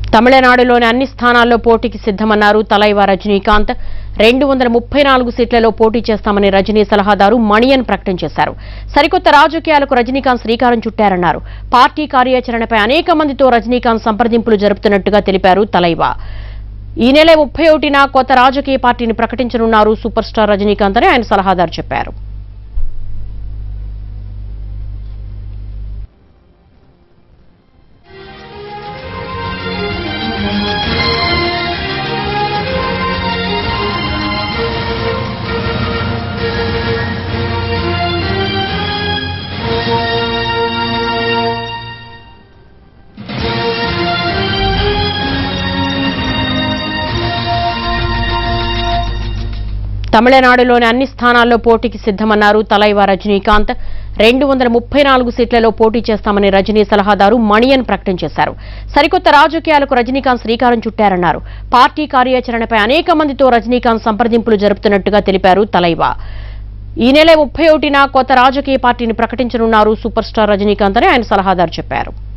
తమిళనాడులోని అన్ని స్థానాల్లో పోటీకి సిద్ధమన్నారు తలైవా రజనీకాంత్ రెండు వందల ముప్పై నాలుగు సీట్లలో పోటీ చేస్తామని రజనీ సలహాదారు మణియన్ ప్రకటన చేశారు సరికొత్త రాజకీయాలకు రజనీకాంత్ శ్రీకారం చుట్టారన్నారు పార్టీ కార్యాచరణపై అనేక మందితో రజనీకాంత్ సంప్రదింపులు జరుపుతున్నట్టుగా తెలిపారు తలైవా ఈ నెల ముప్పై ఒకటిన కొత్త రాజకీయ పార్టీని ప్రకటించనున్నారు సూపర్ స్టార్ రజనీకాంత్ అని ఆయన సలహాదారు చెప్పారు తమిళనాడులోని అన్ని స్థానాల్లో పోటీకి సిద్ధమన్నారు తలైవా రజనీకాంత్ రెండు వందల ముప్పై నాలుగు సీట్లలో పోటీ చేస్తామని రజనీ సలహాదారు మణియన్ ప్రకటన చేశారు సరికొత్త రాజకీయాలకు రజనీకాంత్ శ్రీకారం చుట్టారన్నారు పార్టీ కార్యాచరణపై అనేక మందితో రజనీకాంత్ సంప్రదింపులు జరుపుతున్నట్టుగా తెలిపారు తలైవా ఈ నెల ముప్పై ఒకటిన కొత్త రాజకీయ పార్టీని ప్రకటించనున్నారు సూపర్ స్టార్ రజనీకాంత్ అని ఆయన సలహాదారు చెప్పారు